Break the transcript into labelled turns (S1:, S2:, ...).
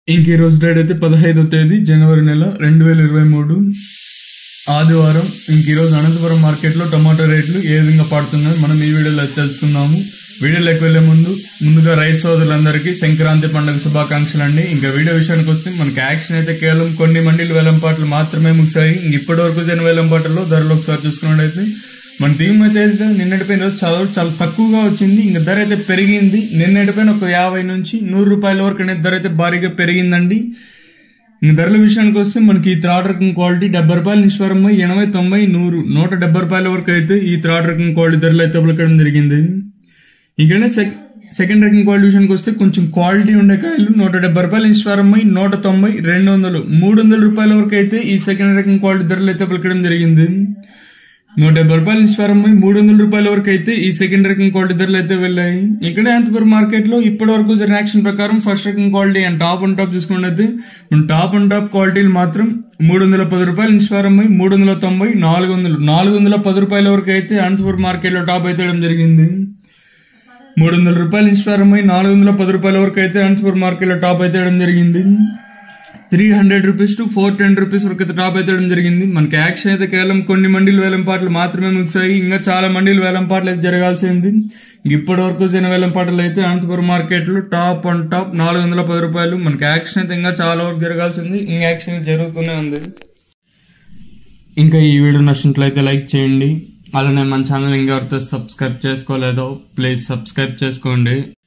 S1: ఇంక ఈ రోజు డేట్ అయితే పదహైదో తేదీ జనవరి నెల రెండు వేల ఇరవై మూడు ఆదివారం ఇంక ఈ రోజు అనంతపురం మార్కెట్లో టమాటో రేట్లు ఏ విధంగా పడుతున్నాయి మనం ఈ వీడియోలో అయితే తెలుసుకుందాము వీడియోలోకి వెళ్లే ముందు ముందుగా రైతు సోదరులందరికీ సంక్రాంతి పండుగ శుభాకాంక్షలు అండి ఇంకా వీడియో విషయానికి వస్తే మనకి యాక్షన్ అయితే కేవలం కొన్ని మండీలు వేలంపాట్లు మాత్రమే ముగిశాయి ఇంక ఇప్పటి వరకు జరిగిన వేలంపాట్లలో ధరలు ఒకసారి చూసుకున్నట్టయితే మన టీం అయితే నిన్నటిపైన రోజు చాలా చాలా తక్కువగా వచ్చింది ఇంకా ధర అయితే పెరిగింది నిన్నటిపైన ఒక యాభై నుంచి నూరు రూపాయల వరకు అనేది ధర అయితే భారీగా పెరిగిందండి ఇంక ధరల విషయానికి వస్తే మనకి ఈ థర్డ్ రకం క్వాలిటీ డెబ్బై రూపాయల నుంచి ప్రారంభమై ఎనభై తొంభై నూరు నూట డెబ్బై రూపాయల వరకు అయితే ఈ థర్డ్ రకం క్వాలిటీ ధరలు అయితే పలకడం జరిగింది ఇంకనే సెక్ సెకండ్ రకం క్వాలిటీ విషయానికి వస్తే కొంచెం క్వాలిటీ ఉండే కాయలు నూట డెబ్బై రూపాయల నుంచి ప్రారంభమై నూట తొంభై రెండు వందలు మూడు వందల రూపాయల వరకు అయితే ఈ సెకండ్ రకం క్వాలిటీ ధరలు అయితే పలకడం జరిగింది నూట డెబ్బై రూపాయల నుంచి ప్రారంభమై మూడు వందల రూపాయల వరకు అయితే ఈ సెకండ్ రకం క్వాలిటీ ధరలు అయితే వెళ్ళాయి ఇక్కడ అనంతపురం మార్కెట్ లో ఇప్పటి వరకు జరిగిన యాక్షన్ ప్రకారం ఫస్ట్ రకం quality and top and top చూసుకున్నట్టు టాప్ అండ్ టాప్ క్వాలిటీలు మాత్రం మూడు వందల పది రూపాయల నుంచి ప్రారంభమై మూడు వందల తొంభై నాలుగు వందలు నాలుగు వందల పది రూపాయల వరకు అయితే అనంతపురం మార్కెట్ లో టాప్ అయితే వేయడం జరిగింది మూడు వందల రూపాయల నుంచి ప్రారంభమై నాలుగు వందల పది రూపాయల వరకు అయితే అనంతపురం మార్కెట్ లో టాప్ అయితే వేయడం జరిగింది three hundred rupees to four ten rupees వరకు అయితే టాప్ అయితే జరిగింది మనకి యాక్షన్ అయితే కేవలం కొన్ని మండీలు వేలం పాటలు మాత్రమే ముగిసాయి ఇంకా చాలా మండీలు వేలం పాటలు అయితే జరగాల్సింది ఇప్పటి వరకు జరిగిన వేలం పాటలు అయితే అనంతపురం మార్కెట్ లో టాప్ అండ్ టాప్ నాలుగు వందల పది రూపాయలు మనకి యాక్షన్ అయితే ఇంకా చాలా వరకు జరగాల్సింది ఇంకా యాక్షన్ అయితే జరుగుతూనే ఉంది ఇంకా ఈ వీడియో నచ్చినట్లయితే లైక్ చేయండి అలానే మన ఛానల్ ఇంకా ఎవరితో సబ్స్క్రైబ్ చేసుకోలేదో ప్లీజ్ సబ్స్క్రైబ్ చేసుకోండి